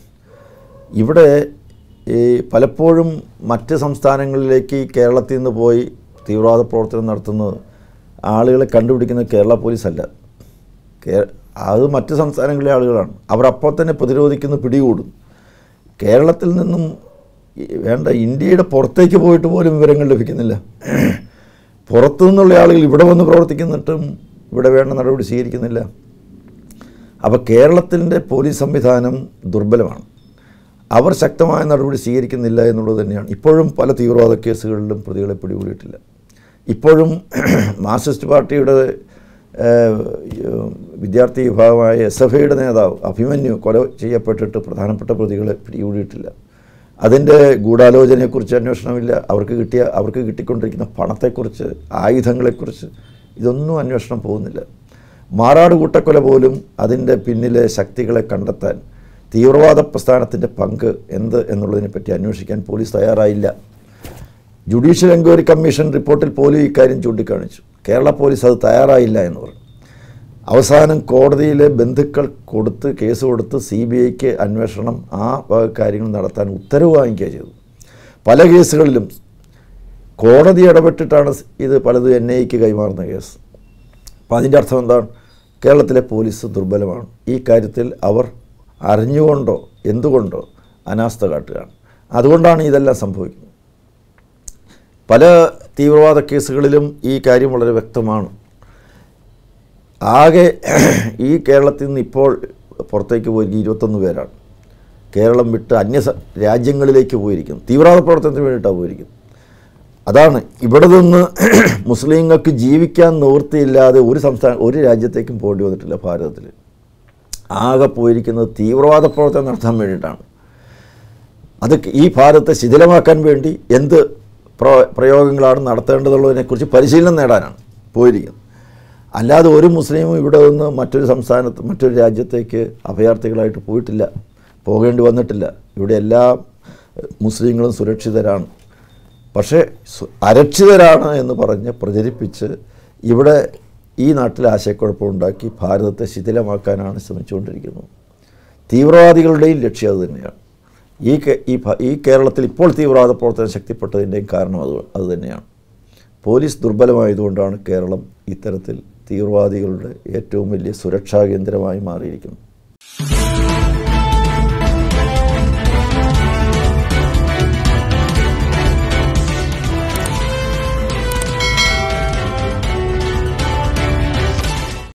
ഇവിടെ ഈ പലപ്പോഴും മറ്റ് സംസ്ഥാനങ്ങളിലേക്ക് ഈ കേരളത്തിൽ നിന്ന് പോയി തീവ്രവാദ പ്രവർത്തനം നടത്തുന്നത് ആളുകളെ കണ്ടുപിടിക്കുന്നത് കേരള പോലീസല്ല കേ അത് മറ്റ് സംസ്ഥാനങ്ങളിലെ ആളുകളാണ് അവർ അപ്പോൾ തന്നെ പ്രതിരോധിക്കുന്നു പിടികൂടും കേരളത്തിൽ നിന്നും ഈ വേണ്ട ഇന്ത്യയുടെ പുറത്തേക്ക് പോയിട്ട് പോലും വിവരങ്ങൾ ലഭിക്കുന്നില്ല പുറത്തു നിന്നുള്ള ആളുകൾ ഇവിടെ വന്ന് പ്രവർത്തിക്കുന്നിട്ടും ഇവിടെ വേണ്ട നടപടി സ്വീകരിക്കുന്നില്ല അപ്പോൾ കേരളത്തിൻ്റെ പോലീസ് സംവിധാനം ദുർബലമാണ് അവർ ശക്തമായ നടപടി സ്വീകരിക്കുന്നില്ല എന്നുള്ളത് തന്നെയാണ് ഇപ്പോഴും പല തീവ്രവാദ കേസുകളിലും പ്രതികളെ പിടികൂടിയിട്ടില്ല ഇപ്പോഴും മാർക്സിസ്റ്റ് പാർട്ടിയുടെ ഏഹ്, വിദ്യാർത്ഥി വിഭാഗമായ എസ് എഫ് ഐയുടെ നേതാവ് അഭിമന്യു കൊല ചെയ്യപ്പെട്ടിട്ട് പ്രധാനപ്പെട്ട പ്രതികളെ പിടികൂടിയിട്ടില്ല അതിൻ്റെ ഗൂഢാലോചനയെക്കുറിച്ച് അന്വേഷണമില്ല അവർക്ക് കിട്ടിയ അവർക്ക് കിട്ടിക്കൊണ്ടിരിക്കുന്ന പണത്തെക്കുറിച്ച് ആയുധങ്ങളെക്കുറിച്ച് ഇതൊന്നും അന്വേഷണം പോകുന്നില്ല മാറാട് കൂട്ടക്കൊല പോലും അതിൻ്റെ പിന്നിലെ ശക്തികളെ കണ്ടെത്താൻ തീവ്രവാദ പ്രസ്ഥാനത്തിൻ്റെ പങ്ക് എന്ത് എന്നുള്ളതിനെപ്പറ്റി അന്വേഷിക്കാൻ പോലീസ് തയ്യാറായില്ല ജുഡീഷ്യൽ എൻക്വയറി കമ്മീഷൻ റിപ്പോർട്ടിൽ പോലും ഇക്കാര്യം ചൂണ്ടിക്കാണിച്ചു കേരള പോലീസ് അത് തയ്യാറായില്ല എന്ന് പറഞ്ഞു അവസാനം കോടതിയിലെ ബന്ധുക്കൾ കൊടുത്ത് കേസ് കൊടുത്ത് സി ബി ഐക്ക് അന്വേഷണം ആ വക കാര്യങ്ങൾ നടത്താൻ ഉത്തരവ് വാങ്ങിക്കുക ചെയ്തു പല കേസുകളിലും കോടതി ഇടപെട്ടിട്ടാണ് ഇത് പലതും എൻ ഐക്ക് കൈമാറുന്ന കേസ് അപ്പോൾ അതിൻ്റെ അർത്ഥം എന്താണ് കേരളത്തിലെ പോലീസ് ദുർബലമാണ് ഈ കാര്യത്തിൽ അവർ അറിഞ്ഞുകൊണ്ടോ എന്തുകൊണ്ടോ അനാസ്ഥ കാട്ടുകയാണ് അതുകൊണ്ടാണ് ഇതെല്ലാം സംഭവിക്കുന്നത് പല തീവ്രവാദ കേസുകളിലും ഈ കാര്യം വളരെ വ്യക്തമാണ് ആകെ ഈ കേരളത്തിൽ നിന്ന് ഇപ്പോൾ പുറത്തേക്ക് പോയിരിക്കും ഇരുപത്തൊന്ന് പേരാണ് കേരളം വിട്ട് അന്യ സ- രാജ്യങ്ങളിലേക്ക് പോയിരിക്കുന്നു തീവ്രവാദ പ്രവർത്തനത്തിന് വേണ്ടിയിട്ടാണ് പോയിരിക്കുന്നത് അതാണ് ഇവിടെ നിന്ന് മുസ്ലിങ്ങൾക്ക് ജീവിക്കാൻ നിവൃത്തിയില്ലാതെ ഒരു സംസ്ഥാന ഒരു രാജ്യത്തേക്കും പോകേണ്ടി വന്നിട്ടില്ല ഭാരതത്തിൽ ആകെ പോയിരിക്കുന്നത് തീവ്രവാദ പ്രവർത്തനം നടത്താൻ വേണ്ടിയിട്ടാണ് അത് ഈ ഭാരതത്തെ ശിഥിലമാക്കാൻ വേണ്ടി എന്ത് പ്ര പ്രയോഗങ്ങളാണ് നടത്തേണ്ടതുള്ളതിനെക്കുറിച്ച് പരിശീലനം നേടാനാണ് പോയിരിക്കുന്നത് അല്ലാതെ ഒരു മുസ്ലിമും ഇവിടെ നിന്ന് മറ്റൊരു സംസ്ഥാനത്ത് മറ്റൊരു രാജ്യത്തേക്ക് അഭയാർത്ഥികളായിട്ട് പോയിട്ടില്ല പോകേണ്ടി വന്നിട്ടില്ല ഇവിടെ എല്ലാ എഹ്, മുസ്ലിങ്ങളും സുരക്ഷിതരാണ് പക്ഷേ സു- അരക്ഷിതരാണ് എന്ന് പറഞ്ഞ് പ്രചരിപ്പിച്ച് ഇവിടെ ഈ നാട്ടിൽ ആശയക്കുഴപ്പമുണ്ടാക്കി ഭാരതത്തെ ശിഥിലമാക്കാനാണ് ശ്രമിച്ചുകൊണ്ടിരിക്കുന്നത് തീവ്രവാദികളുടെയും ലക്ഷ്യം അത് തന്നെയാണ് ഈ കേ- ഈ ഭ- ഈ കേരളത്തിൽ ഇപ്പോൾ തീവ്രവാദ പ്രവർത്തനം ശക്തിപ്പെട്ടതിൻ്റെയും കാരണം അത് അത് തന്നെയാണ് പോലീസ് ദുർബലമായതുകൊണ്ടാണ് കേരളം ഇത്തരത്തിൽ തീവ്രവാദികളുടെ ഏറ്റവും വലിയ സുരക്ഷാ കേന്ദ്രമായി മാറിയിരിക്കുന്നത്